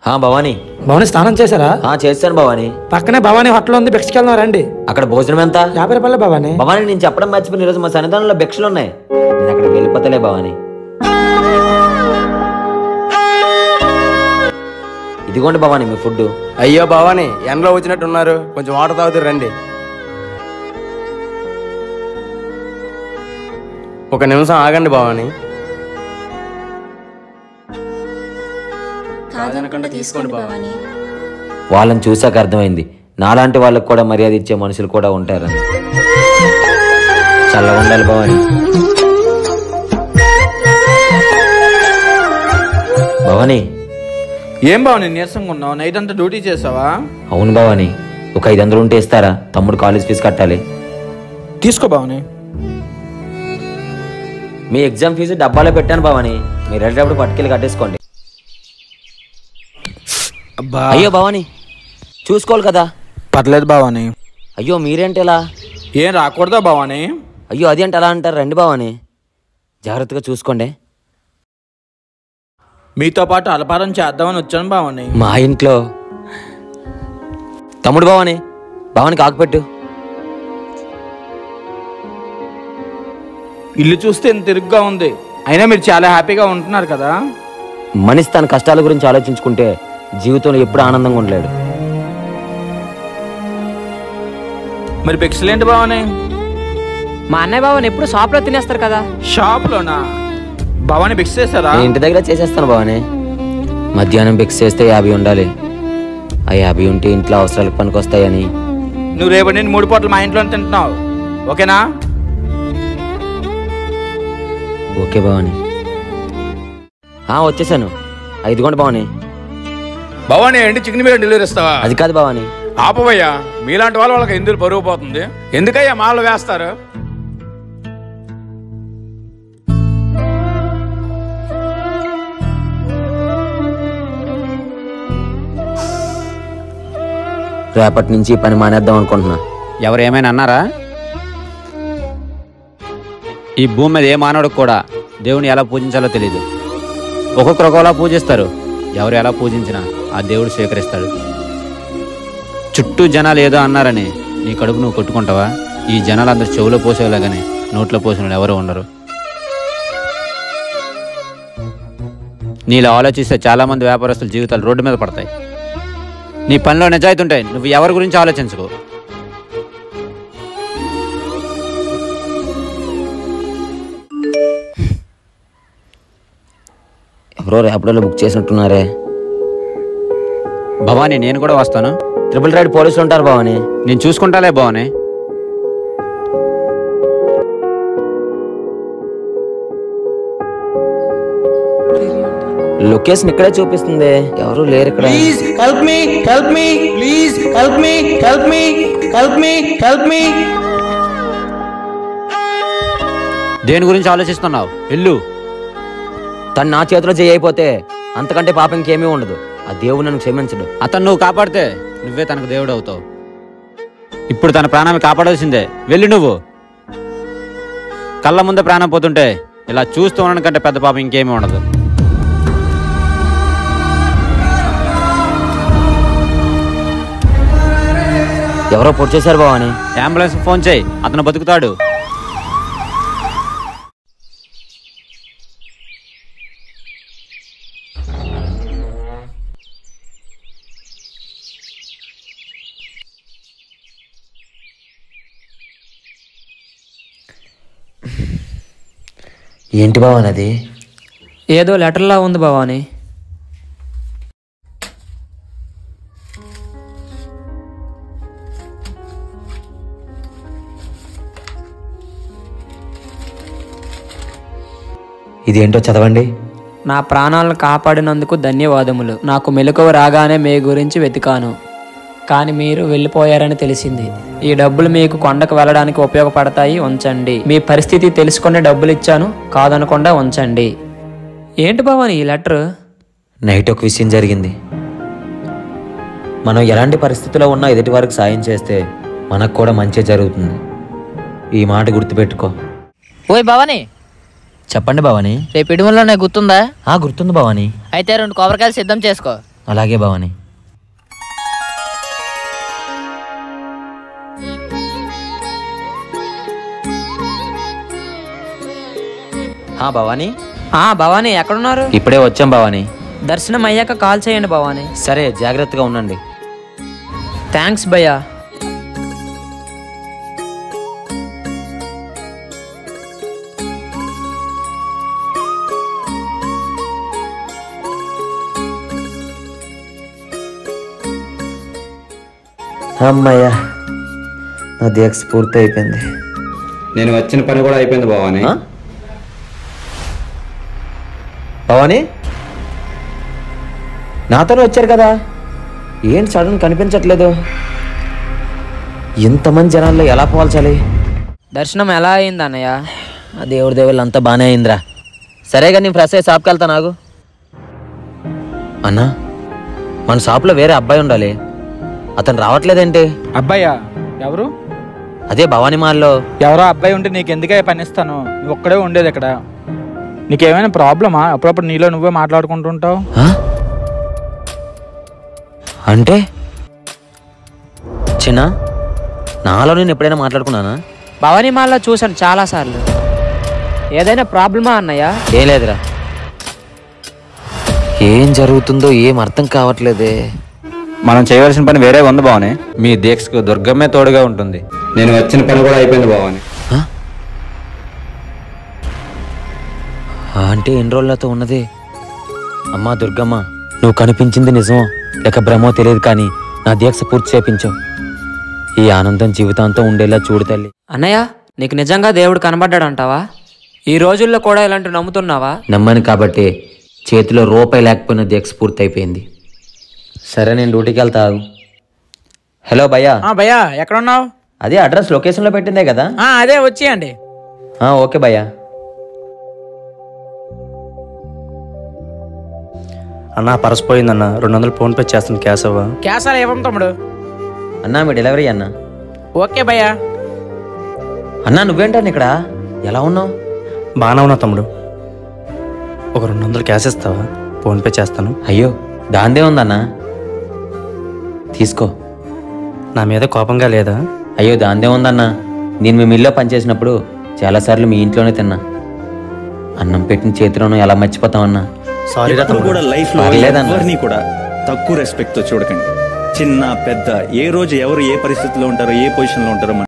హా భవానీ భవాని స్నానం చేశారా ఆ చేస్తాను భవానీ పక్కనే భవాని హోటల్ ఉంది భిక్షకి వెళ్దాం రండి అక్కడ భోజనం ఎంత యాభై రూపాయలు భవాని భవానీ నేను చెప్పడం మర్చిపోయిన ఈరోజు మా సన్నిధానంలో భిక్షలు ఉన్నాయి నేను అక్కడికి వెళ్ళిపోతలే భవానీ ఇదిగోండి భవానీ మీ ఫుడ్ అయ్యో భవాని ఎండలో వచ్చినట్టు ఉన్నారు కొంచెం వాటర్ తాగుతారు రండి ఒక నిమిషం ఆగండి భవాని కాదనకుండా తీసుకోండి భవాని వాళ్ళని చూసాక అర్థమైంది నాలాంటి వాళ్ళకి కూడా మర్యాద ఇచ్చే మనుషులు కూడా ఉంటారని చల్లగా ఉండాలి భవానీ భవానీ ఏం బావ నేను నీరసంగా ఉన్నావు నైట్ అంతా డ్యూటీ చేసావా అవును భవానీ ఒక ఐదు వందలు ఉంటే ఇస్తారా తమ్ముడు కాలేజ్ ఫీజు కట్టాలి తీసుకో బావని మీ ఎగ్జామ్ ఫీజు డబ్బాలో పెట్టాను భవానీ మీరు వెళ్ళేటప్పుడు పట్టుకెళ్ళి కట్టేసుకోండి అబ్బా అయ్యో భవానీ చూసుకోవాలి కదా పర్లేదు బావని అయ్యో మీరేంటి ఇలా ఏం రాకూడదా బావని అయ్యో అది అంటే అలా అంటారు రండి భవానీ జాగ్రత్తగా చూసుకోండి మీతో పాటు అలపారం చేద్దామని వచ్చాను బావని మా ఇంట్లో తమ్ముడు భవానీ భవానికి ఆకుపెట్టు ఇల్లు చూస్తే ఇంత తిరుగ్గా ఉంది అయినా మీరు చాలా హ్యాపీగా ఉంటున్నారు కదా మనిషి తన కష్టాల గురించి ఆలోచించుకుంటే జీవితంలో ఎప్పుడు ఆనందంగా ఉండలేడు మరి భిక్షలేంటి బావని మా అన్నయ్య బావని ఎప్పుడు షాప్లో తినేస్తారు కదా షాప్లోనా భవాని భిక్ష చేశారా నేను ఇంటి దగ్గర చేసేస్తాను భవానీ మధ్యాహ్నం ఫిక్స్ చేస్తే యాభై ఉండాలి ఆ యాభై ఉంటే ఇంట్లో అవసరాలకు పనికొస్తాయని నువ్వు రేపటి నుండి మూడు పూటలు మా ఇంట్లోనే తింటున్నావు ఓకేనా ఓకే భవానీ ఆ, వచ్చేసాను ఐదుగోండి భవానీ భవానీ ఏంటి చికెన్ బిర్యానీ డెలివరీ ఇస్తావా అది కాదు భవానీ ఆపవయ్యా మీలాంటి వాళ్ళ వాళ్ళకి ఎందుకు పరుగు పోతుంది ఎందుకయ్యా మాలు వేస్తారు రేపటి నుంచి ఈ పని మానేద్దాం అనుకుంటున్నా ఎవరు ఏమైనా అన్నారా ఈ భూమి మీద ఏ మానవుడికి కూడా దేవుని ఎలా పూజించాలో తెలియదు ఒక్కొక్కరు ఒకలా పూజిస్తారు ఎవరు ఎలా పూజించినా ఆ దేవుడు స్వీకరిస్తాడు చుట్టూ జనాలు ఏదో అన్నారని నీ కడుపు నువ్వు కొట్టుకుంటావా ఈ జనాలు అందరు చెవులో పోసేలాగానే నోట్లో పోసిన వాళ్ళు ఎవరు ఉండరు నీలో ఆలోచిస్తే చాలా మంది వ్యాపారస్తుల జీవితాలు రోడ్డు మీద పడతాయి నీ పనిలో నిజాయితీ ఉంటాయి నువ్వు ఎవరి గురించి ఆలోచించుకో ఎవరో రేపటిలో బుక్ చేసినట్టున్నారే భవానీ నేను కూడా వస్తాను ట్రిపుల్ రైడ్ పోలీసులు ఉంటారు భవానీ నేను చూసుకుంటాలే భవానీ లొకేషన్ ఇక్కడే చూపిస్తుంది ఎవరు లేరు ఇక్కడ help me help me please help me help me help me help me దేని గురించి ఆలోచిస్తున్నావు ఇల్లు తను నా చేతిలో చేయైపోతే అంతకంటే పాపం ఇంకేమీ ఉండదు ఆ దేవుడు నన్ను క్షమించడు అతను నువ్వు కాపాడితే నువ్వే తనకు దేవుడు అవుతావు ఇప్పుడు తన ప్రాణాన్ని కాపాడాల్సిందే వెళ్ళి నువ్వు కళ్ళ ముందే ప్రాణం పోతుంటే ఇలా చూస్తూ ఉండడం కంటే పెద్ద పాపం ఇంకేమీ ఉండదు ఎవరో పొడి చేశారు భవానీ అంబులెన్స్ ఫోన్ చేయి అతను బతుకుతాడు ఏంటి భవాని అది ఏదో లెటర్లా ఉంది భవాని ఇదేంటో చదవండి నా ప్రాణాలను కాపాడినందుకు ధన్యవాదములు నాకు మెలకువ రాగానే మీ గురించి వెతికాను కానీ మీరు వెళ్ళిపోయారని తెలిసింది ఈ డబ్బులు మీకు కొండకు వెళ్ళడానికి ఉపయోగపడతాయి ఉంచండి మీ పరిస్థితి తెలుసుకునే డబ్బులు ఇచ్చాను కాదనకుండా ఉంచండి ఏంటి భవాని ఈ లెటర్ నైట్ ఒక విషయం జరిగింది మనం ఎలాంటి పరిస్థితిలో ఉన్నా ఎదుటి వారికి సాయం చేస్తే మనకు కూడా మంచి జరుగుతుంది ఈ మాట గుర్తుపెట్టుకో ఓయ్ భవాని చెప్పండి భవాని రేపు ఇడుమలోనే గుర్తుందా ఆ గుర్తుంది భవాని అయితే రెండు కొబ్బరికాయలు సిద్ధం చేసుకో అలాగే భవాని హా భవాని ఆ భవానీ ఎక్కడున్నారు ఇప్పుడే వచ్చాం భవాని దర్శనం అయ్యాక కాల్ చేయండి భవానీ సరే జాగ్రత్తగా ఉండండి థ్యాంక్స్ భయ్యా అమ్మయ్యా నా దీక్ష పూర్తి అయిపోయింది నేను వచ్చిన పని కూడా అయిపోయింది బావాని ఆ? భవాని నాతోనే వచ్చారు కదా ఏంటి సడన్ కనిపించట్లేదు ఇంతమంది జనాల్లో ఎలా పోల్చాలి దర్శనం ఎలా అయింది అన్నయ్య ఆ దేవుడి దేవుళ్ళు అంతా బాగానే అయిందిరా సరేగా నేను ఫ్రెష్ అయ్యి షాప్కి వెళ్తా నాకు అన్నా మన షాప్లో వేరే అబ్బాయి ఉండాలి అతను రావట్లేదేంటి అబ్బాయా ఎవరు అదే భవానీ మాల్లో ఎవరో అబ్బాయి ఉంటే నీకు ఎందుకే పనిస్తాను నువ్వు ఒక్కడే ఉండేది ఇక్కడ నీకేమైనా ప్రాబ్లమా అప్పుడప్పుడు నీలో నువ్వే మాట్లాడుకుంటుంటావు ఆ? అంటే చిన్న నాలో నేను ఎప్పుడైనా మాట్లాడుకున్నానా భవానీ మాల్లో చూశాను చాలాసార్లు ఏదైనా ప్రాబ్లమా అన్నయ్య ఏం లేదురా ఏం జరుగుతుందో ఏం అర్థం కావట్లేదే మనం చేయవలసిన పని వేరే ఉంది బావని మీ దీక్షకు దుర్గమ్మే తోడుగా ఉంటుంది నేను వచ్చిన పని కూడా అయిపోయింది బావని ఆ? ఆ అంటే ఎన్ని రోజులతో ఉన్నది అమ్మా దుర్గమ్మ నువ్వు కనిపించింది నిజమో లేక భ్రమో తెలియదు కానీ నా దీక్ష పూర్తి చేపించు ఈ ఆనందం జీవితాంతం ఉండేలా చూడు తల్లి అన్నయ్య నీకు నిజంగా దేవుడు కనబడ్డాడంటావా ఈ రోజుల్లో కూడా ఇలాంటి నమ్ముతున్నావా నమ్మను కాబట్టి చేతిలో రూపాయి లేకపోయినా దీక్ష పూర్తి అయిపోయింది సరే నేను డ్యూటీకి వెళ్తా ఆగు. హలో భయ్యా ఆ భయ్యా ఎక్కడ ఉన్నావు అదే అడ్రస్ లొకేషన్లో పెట్టిందే కదా అదే వచ్చేయండి ఆ, ఓకే భయ్యా అన్న పర్స్ పోయిందన్న రెండు వందలు ఫోన్ పే చేస్తాను క్యాష్ అవ్వ క్యాసాలు ఇవ్వం తమ్ముడు అన్నా మీ డెలివరీ అన్నా ఓకే భయ్యా అన్నా నువ్వేంటాను ఇక్కడ ఎలా ఉన్నావు బాగానే ఉన్నా తమ్ముడు ఒక రెండు వందలు క్యాష్ ఇస్తావా ఫోన్ పే చేస్తాను అయ్యో దాందే ఉందన్నా తీసుకో నా మీద కోపంగా లేదా అయ్యో దాందే ఉందన్నా నేను మీ మిల్లో పనిచేసినప్పుడు చాలాసార్లు మీ ఇంట్లోనే తిన్నా అన్నం పెట్టిన చేతిలోనూ ఎలా మర్చిపోతామన్నా సారీ రా ఎప్పుడు తమ్ముడు కూడా లైఫ్ లో పర్లేదన్న. ఎవరిని కూడా తక్కువ రెస్పెక్ట్ తో చూడకండి చిన్న పెద్ద ఏ రోజు ఎవరు ఏ పరిస్థితిలో ఉంటారో ఏ పొజిషన్ లో ఉంటారో